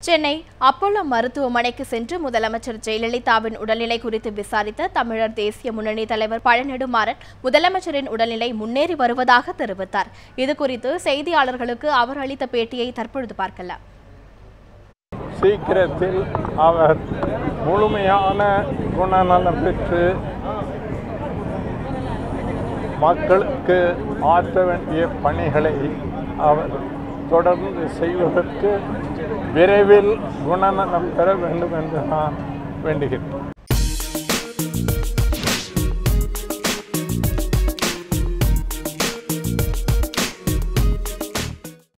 Chennai Apollo மருத்துவமனைக்கு சென்று முதலமைச்சர் ஜெயலலிதாவின் உடல்நிலை குறித்து விசாரித்த தமிழர் தேசிய முன்னணி தலைவர் பழநெடுமாறன் முதலமைச்சரின் உடல்நிலை முன்னேறி வருவதாக தெரிவித்தார் இதுகுறித்து செய்தியாளர்களுக்கு அவர் அளித்த பேட்டியை தற்பொழுது பார்க்கலாம் சீக்கிரத்தில் அவர் முழுமையான குணநலம் பெற்று மக்களுக்கு ஆற்ற வேண்டிய பணிகளை அவர் தொடர்ந்து செய்வதற்கு விரைவில் குணநலம் பெற வேண்டும் என்று நான் வேண்டுகிறேன்